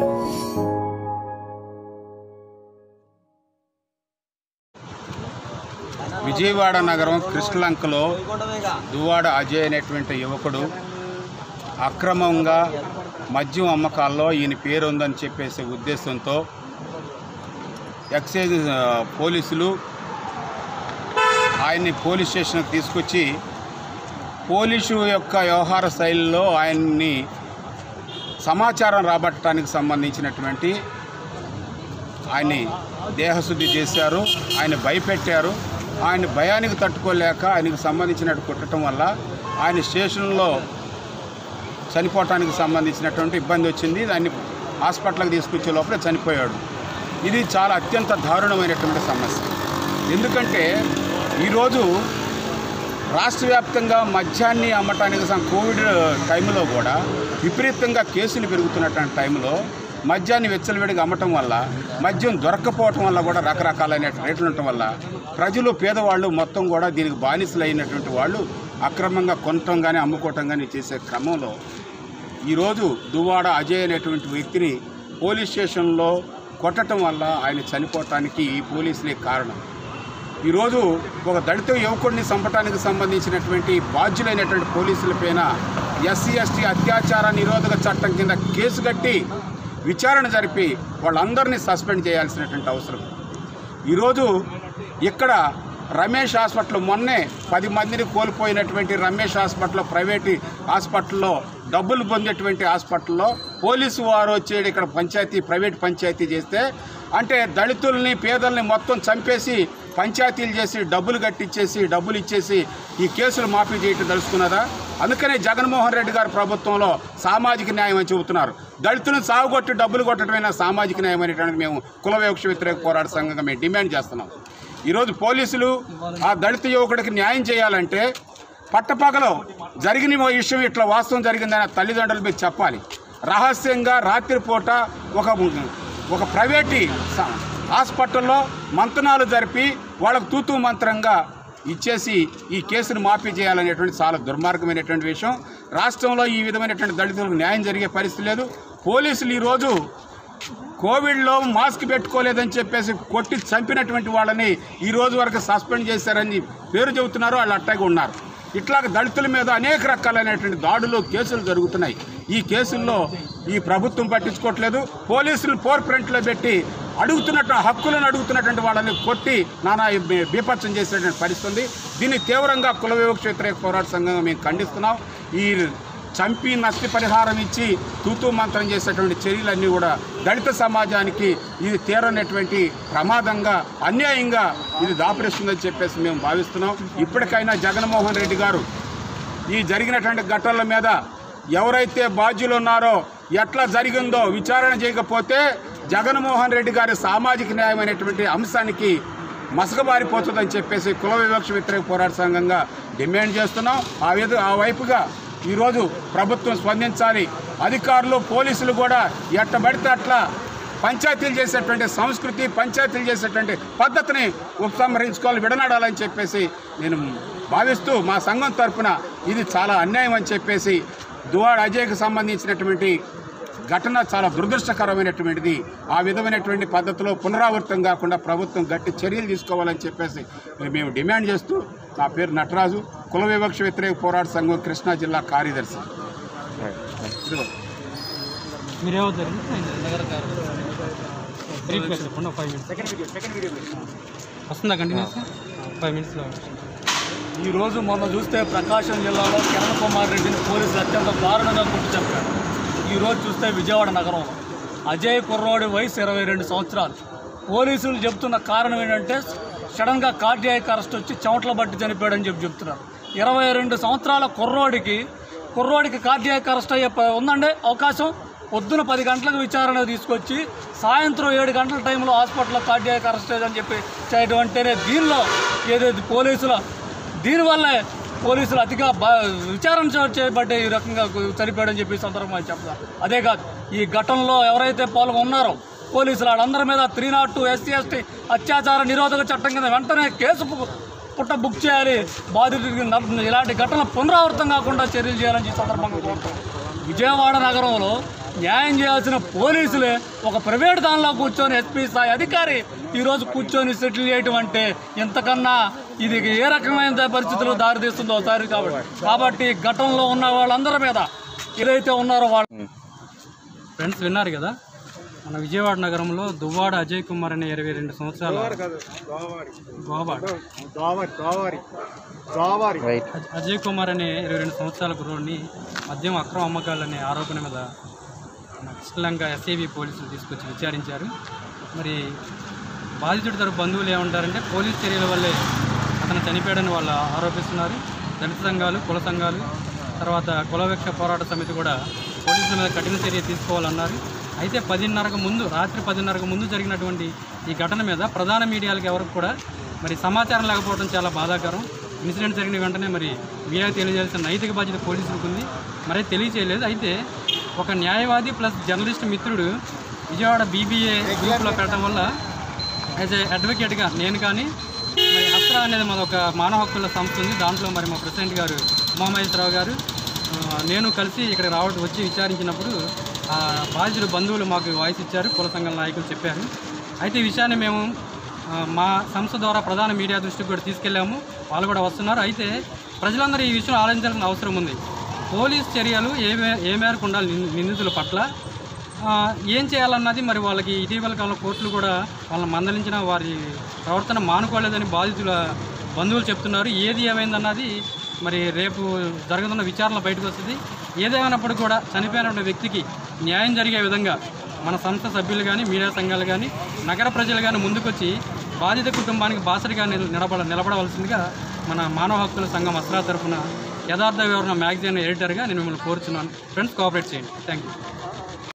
విజయవాడ నగరం కృష్ణలంకలో దువ్వాడ అజయ్ అనేటువంటి యువకుడు అక్రమంగా మద్యం అమ్మకాల్లో ఈయన పేరు ఉందని చెప్పేసి ఉద్దేశంతో ఎక్సైజ్ ఆ, పోలీసులు ఆయన్ని పోలీస్ స్టేషన్కి తీసుకొచ్చి పోలీసు యొక్క వ్యవహార శైలిలో ఆయన్ని సమాచారం రాబట్టడానికి సంబంధించినటువంటి ఆయన్ని దేహశుద్ధి చేశారు ఆయన భయపెట్టారు ఆయన భయానికి తట్టుకోలేక ఆయనకు సంబంధించినట్టు కుట్టడం వల్ల ఆయన స్టేషన్లో చనిపోవటానికి సంబంధించినటువంటి ఇబ్బంది వచ్చింది దాన్ని హాస్పిటల్కి తీసుకొచ్చే లోపల చనిపోయాడు ఇది చాలా అత్యంత దారుణమైనటువంటి సమస్య ఎందుకంటే ఈరోజు రాష్ట్ర వ్యాప్తంగా మద్యాన్ని అమ్మటానికి సం- కోవిడ్ టైంలో కూడా విపరీతంగా కేసులు పెరుగుతున్నటువంటి టైంలో మద్యాన్ని వెచ్చలవిడిగా అమ్మటం వల్ల మద్యం దొరక్కపోవటం వల్ల కూడా రకరకాలైన రేట్లు ఉండటం వల్ల ప్రజలు పేదవాళ్ళు మొత్తం కూడా దీనికి బానిసలు అయినటువంటి వాళ్ళు అక్రమంగా కొనటం కానీ అమ్ముకోవటం కానీ చేసే క్రమంలో ఈరోజు దువ్వాడ అజయ్ అనేటువంటి వ్యక్తిని పోలీస్ స్టేషన్లో కొట్టడం వల్ల ఆయన చనిపోవటానికి ఈ పోలీసులే కారణం ఈరోజు ఒక దళిత యువకుడిని చంపటానికి సంబంధించినటువంటి బాధ్యులైనటువంటి పోలీసులపైన ఎస్సీ ఎస్టీ అత్యాచార నిరోధక చట్టం కింద కేసు కట్టి విచారణ జరిపి వాళ్ళందరినీ సస్పెండ్ చేయాల్సినటువంటి అవసరం ఈరోజు ఇక్కడ రమేష్ హాస్పిటల్ మొన్నే పది మందిని కోల్పోయినటువంటి రమేష్ హాస్పిటల్ ప్రైవేట్ హాస్పిటల్లో డబ్బులు పొందేటువంటి హాస్పిటల్లో పోలీసు వారు వచ్చి ఇక్కడ పంచాయతీ ప్రైవేట్ పంచాయతీ చేస్తే అంటే దళితుల్ని పేదల్ని మొత్తం చంపేసి పంచాయతీలు చేసి డబ్బులు కట్టించేసి డబ్బులు ఇచ్చేసి ఈ కేసులు మాఫీ చేయటం తెలుసుకున్నదా అందుకనే జగన్మోహన్ రెడ్డి గారి ప్రభుత్వంలో సామాజిక న్యాయం అని చెబుతున్నారు దళితులను సాగుగొట్టి డబ్బులు కొట్టడమైనా సామాజిక న్యాయం అనేటువంటి మేము కుల వివక్ష వ్యతిరేక పోరాట సంఘంగా మేము డిమాండ్ చేస్తున్నాం ఈరోజు పోలీసులు ఆ దళిత యువకుడికి న్యాయం చేయాలంటే పట్టపగలో జరిగిన ఓ విషయం ఇట్లా వాస్తవం జరిగిందని ఆ తల్లిదండ్రులు మీరు చెప్పాలి రహస్యంగా రాత్రిపూట ఒక ఒక ప్రైవేటీ స- హాస్పిటల్లో మంతనాలు జరిపి వాళ్ళకు తూతూ మంత్రంగా ఇచ్చేసి ఈ కేసును మాఫీ చేయాలనేటువంటి చాలా దుర్మార్గమైనటువంటి విషయం రాష్ట్రంలో ఈ విధమైనటువంటి దళితులకు న్యాయం జరిగే పరిస్థితి లేదు పోలీసులు ఈరోజు కోవిడ్లో మాస్క్ పెట్టుకోలేదని చెప్పేసి కొట్టి చంపినటువంటి వాళ్ళని ఈ రోజు వరకు సస్పెండ్ చేశారని పేరు చెబుతున్నారు వాళ్ళు అట్టాగే ఉన్నారు ఇట్లాగ దళితుల మీద అనేక రకాలైనటువంటి దాడులు కేసులు జరుగుతున్నాయి ఈ కేసుల్లో ఈ ప్రభుత్వం పట్టించుకోవట్లేదు పోలీసులు ఫోర్ ఫ్రంట్లో పెట్టి అడుగుతున్నట్టు హక్కులను అడుగుతున్నటువంటి వాళ్ళని కొట్టి నానా బీ- బీభత్సం చేసేటువంటి పరిస్థితి ఉంది దీన్ని తీవ్రంగా కుల వివక్ష వ్యతిరేక పోరాట సంఘంగా మేము ఖండిస్తున్నాం ఈ చంపి నష్టపరిహారం ఇచ్చి తూతూ మంత్రం చేసేటువంటి చర్యలన్నీ కూడా దళిత సమాజానికి ఇది తీరనటువంటి ప్రమాదంగా అన్యాయంగా ఇది దాపరిస్తుందని చెప్పేసి మేము భావిస్తున్నాం ఇప్పటికైనా జగన్మోహన్ రెడ్డి గారు ఈ జరిగినటువంటి ఘటనల మీద ఎవరైతే బాధ్యులు ఉన్నారో ఎట్లా జరిగిందో విచారణ చేయకపోతే జగన్మోహన్ రెడ్డి గారి సామాజిక న్యాయం అనేటువంటి అంశానికి మసకబారిపోతుందని చెప్పేసి కుల వివక్ష వ్యతిరేక పోరాట సంఘంగా డిమాండ్ చేస్తున్నాం ఆ విధ ఆ వైపుగా ఈరోజు ప్రభుత్వం స్పందించాలి అధికారులు పోలీసులు కూడా ఎట్టబడితే అట్లా పంచాయతీలు చేసేటువంటి సంస్కృతి పంచాయతీలు చేసేటువంటి పద్ధతిని ఉపసంహరించుకోవాలి విడనాడాలని చెప్పేసి నేను భావిస్తూ మా సంఘం తరపున ఇది చాలా అన్యాయం అని చెప్పేసి దువాడ అజయ్కి సంబంధించినటువంటి ఘటన చాలా దురదృష్టకరమైనటువంటిది ఆ విధమైనటువంటి పద్ధతిలో పునరావృతం కాకుండా ప్రభుత్వం గట్టి చర్యలు తీసుకోవాలని చెప్పేసి మేము డిమాండ్ చేస్తూ నా పేరు నటరాజు కుల వివక్ష వ్యతిరేక పోరాట సంఘం కృష్ణా జిల్లా కార్యదర్శి ఇదిగో. మీరేమవుతారు బ్రీఫ్గా చెప్పండి ఒక ఫైవ్ మినిట్స్ వస్తుందా కంటిన్యూస్ ఫైవ్ మినిట్స్లో ఈరోజు మొన్న చూస్తే ప్రకాశం జిల్లాలో కిరణ్ కుమార్ రెడ్డిని పోలీసులు అత్యంత దారుణంగా గుర్తు చెప్పారు ఈరోజు చూస్తే విజయవాడ నగరంలో అజయ్ కుర్రోడి వయసు ఇరవై రెండు సంవత్సరాలు పోలీసులు చెప్తున్న కారణం ఏంటంటే సడన్గా కార్డియాక్ అరెస్ట్ వచ్చి చెమటలు బట్టి చనిపోయాడని చెప్పి చెప్తున్నారు ఇరవై రెండు సంవత్సరాల కుర్రోడికి కుర్రోడికి కార్డియాక్ అరెస్ట్ అయ్యే ప- ఉందండి అవకాశం పొద్దున పది గంటలకు విచారణ తీసుకొచ్చి సాయంత్రం ఏడు గంటల టైంలో హాస్పిటల్లో కార్డియాక్ అరెస్ట్ అని చెప్పి చేయడం అంటేనే దీనిలో ఏదైతే పోలీసుల దీనివల్లే పోలీసులు అతిగా బా విచారణ చే- చేయబట్టే ఈ రకంగా చనిపోయాడని చెప్పి ఈ సందర్భంగా చెప్తారు అదే కాదు ఈ ఘటనలో ఎవరైతే పాల్గొన్నారో పోలీసులు వాళ్ళందరి మీద three not two S C S T అత్యాచార నిరోధక చట్టం కింద వెంటనే కేసు పు- పుట్ట బుక్ చేయాలి బాధితుడికి న- ఇలాంటి ఘటనలు పునరావృతం కాకుండా చర్యలు చేయాలని ఈ సందర్భంగా కోరుతాం విజయవాడ నగరంలో న్యాయం చేయాల్సిన పోలీసులే ఒక ప్రైవేట్ దానిలో కూర్చొని ఎస్పీ స్థాయి అధికారి ఈరోజు కూర్చొని సెటిల్ చేయటం అంటే ఇంతకన్నా ఇది ఏ రకమైన పరిస్థితుల్లో దారితీస్తుందో ఒకసారి కాబట్టి కాబట్టి గతంలో ఉన్న వాళ్ళందరి మీద ఏదైతే ఉన్నారో వాళ్ళు ఫ్రెండ్స్ విన్నారు కదా మన విజయవాడ నగరంలో దువ్వాడ అజయ్ కుమార్ అనే ఇరవై రెండు సంవత్సరాల గోవాడ అజ- అజయ్ కుమార్ అనే ఇరవై రెండు సంవత్సరాల కుర్రోడిని మద్యం అక్రమ అమ్మకాలు అనే ఆరోపణ మీద మన శ్రీలంక ఎస్ఏబి పోలీసులు తీసుకొచ్చి విచారించారు మరి బాధితుడి తరపు బంధువులు ఏమంటారంటే పోలీస్ చర్యల వల్లే అతను చనిపోయాడని వాళ్ళు ఆరోపిస్తున్నారు దళిత సంఘాలు కుల సంఘాలు తర్వాత కులవృక్ష పోరాట సమితి కూడా పోలీసుల మీద కఠిన చర్య తీసుకోవాలన్నారు అయితే పదిన్నరకు ముందు రాత్రి పదిన్నరకు ముందు జరిగినటువంటి ఈ ఘటన మీద ప్రధాన మీడియాలకు ఎవరికి కూడా మరి సమాచారం లేకపోవడం చాలా బాధాకరం ఇన్సిడెంట్ జరిగిన వెంటనే మరి మీడియాకు తెలియజేయాల్సిన నైతిక బాధ్యత పోలీసులకు ఉంది మరి తెలియచేయలేదు అయితే ఒక న్యాయవాది ప్లస్ జర్నలిస్ట్ మిత్రుడు విజయవాడ బీబీఏ గ్రూప్లో పెట్టడం వల్ల యాజ్ ఏ అడ్వకేట్గా నేను కానీ మరి అస్త్ర అనేది మన ఒక మానవ హక్కుల సంస్థ ఉంది దాంట్లో మరి మా ప్రెసిడెంట్ గారు ఉమామహేశ్వరరావు గారు ఆ, నేను కలిసి ఇక్కడ రావడం వచ్చి విచారించినప్పుడు ఆ బాధితుడు బంధువులు మాకు వాయిస్ ఇచ్చారు కుల సంఘాల నాయకులు చెప్పారు అయితే ఈ విషయాన్ని మేము ఆ, మా సంస్థ ద్వారా ప్రధాన మీడియా దృష్టికి కూడా తీసుకెళ్ళాము వాళ్ళు కూడా వస్తున్నారు అయితే ప్రజలందరూ ఈ విషయం ఆలోచించాల్సిన అవసరం ఉంది పోలీస్ చర్యలు ఏ మే ఏ మేరకు ఉండాలి నింది- నిందితుల పట్ల ఆ, ఏం చేయాలన్నది మరి వాళ్ళకి ఇటీవల కాలంలో కోర్టులు కూడా వాళ్ళని మందలించిన వారి ప్రవర్తన మానుకోలేదని బాధితుల బంధువులు చెప్తున్నారు ఏది ఏమైందన్నది మరి రేపు జరుగుతున్న విచారణ బయటకు వస్తుంది ఏదేమైనప్పుడు కూడా చనిపోయిన వ్యక్తికి న్యాయం జరిగే విధంగా మన సంస్థ సభ్యులు కానీ మీడియా సంఘాలు కానీ నగర ప్రజలు కానీ ముందుకొచ్చి బాధిత కుటుంబానికి బాసరిగా నిల- నిలబడ నిలబడవలసిందిగా మన మానవ హక్కుల సంఘం అస్రా తరఫున యథార్థ వివరణ మ్యాగజైన్ ఎడిటర్గా నేను మిమ్మల్ని కోరుచున్నాను ఫ్రెండ్స్ కోఆపరేట్ చేయండి థ్యాంక్ యూ